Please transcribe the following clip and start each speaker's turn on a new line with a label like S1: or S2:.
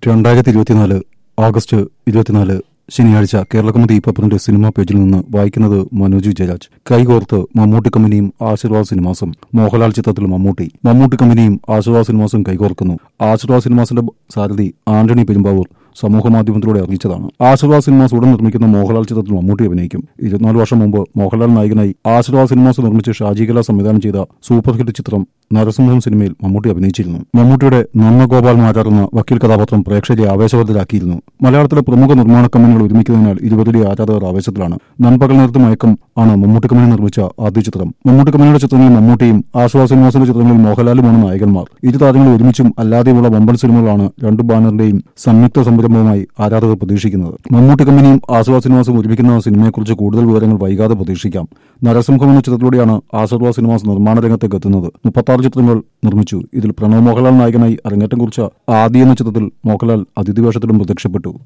S1: രണ്ടായിരത്തി ഇരുപത്തിനാല് ഓഗസ്റ്റ് ഇരുപത്തിനാല് ശനിയാഴ്ച കേരളകൗമുദി പേപ്പറിന്റെ സിനിമാ പേജിൽ നിന്ന് വായിക്കുന്നത് മനോജ് ജയരാജ് കൈകോർത്ത് മമ്മൂട്ടി കമ്പനിയും ആശീർവാദ് സിനിമാസും മോഹൻലാൽ ചിത്രത്തിൽ മമ്മൂട്ടി മമ്മൂട്ടി കമ്പനിയും ആശീർവാദ് സിനിമാസും കൈകോർക്കുന്നു ആശീർവാദ് സിനിമാസിന്റെ സാരഥി ആന്റണി പെരുമ്പാവൂർ സമൂഹ മാധ്യമത്തിലൂടെ അറിയിച്ചതാണ് ആശീർവാദ് സിനിമാസ് ഉടൻ നിർമ്മിക്കുന്ന മോഹൻലാൽ ചിത്രത്തിൽ മമ്മൂട്ടി അഭിനയിക്കും ഇരുപത്തിനാല് വർഷം മുമ്പ് മോഹൻലാൽ നായകനായി ആശീർവാദ് സിനിമാസ് നിർമ്മിച്ച് ഷാജികല സംവിധാനം ചെയ്ത സൂപ്പർ ഹിറ്റ് ചിത്രം നരസിംഹം സിനിമയിൽ മമ്മൂട്ടി അഭിനയിച്ചിരുന്നു മമ്മൂട്ടിയുടെ നന്ദഗോപാൽ മാറ്റാറുന്ന വക്കീൽ കഥാപാത്രം പ്രേക്ഷകരെ ആവേശഭരിതരാക്കിയിരുന്നു മലയാളത്തിലെ പ്രമുഖ നിർമ്മാണ കമ്പനികൾ ഒരുമിക്കുന്നതിനാൽ ഇരുപതിലെ ആരാധകർ ആവേശത്തിലാണ് നൻപകൽ നേരത്തെ മയക്കം ആണ് മമ്മൂട്ടി കമ്പനി നിർമ്മിച്ച ആദ്യ ചിത്രം മമ്മൂട്ടി കമ്പനിയുടെ ചിത്രങ്ങളിൽ മമ്മൂട്ടിയും ആശ്വാസ സിനിമാസിന്റെ ചിത്രങ്ങളിൽ മോഹൻലാലുമാണ് നായകന്മാർ ഇരു താരങ്ങളും ഒരുമിച്ചും അല്ലാതെയുമുള്ള വമ്പൻ സിനിമകളാണ് രണ്ടു ബാനറിന്റെയും സംയുക്ത സംരംഭവുമായി ആരാധകർ പ്രതീക്ഷിക്കുന്നത് മമ്മൂട്ടി കമ്പനിയും ആശ്വാസ സിനിമാസും ഒരുമിക്കുന്ന സിനിമയെക്കുറിച്ച് കൂടുതൽ വിവരങ്ങൾ വൈകാതെ പ്രതീക്ഷിക്കാം നരസിംഹം എന്ന ചിത്രത്തിലൂടെയാണ് ആശ്വാസ സിനിമാസ് നിർമ്മാണ രംഗത്തേക്ക് എത്തുന്നത് മുപ്പത്താറ് ചിത്രങ്ങൾ നിർമ്മിച്ചു ഇതിൽ പ്രണവ് മോഹൻലാൽ നായകനായി അരങ്ങേറ്റം കുറിച്ച ആദ്യ എന്ന ചിത്രത്തിൽ മോഹൻലാൽ അതിഥി വേഷത്തിലും പ്രത്യക്ഷപ്പെട്ടു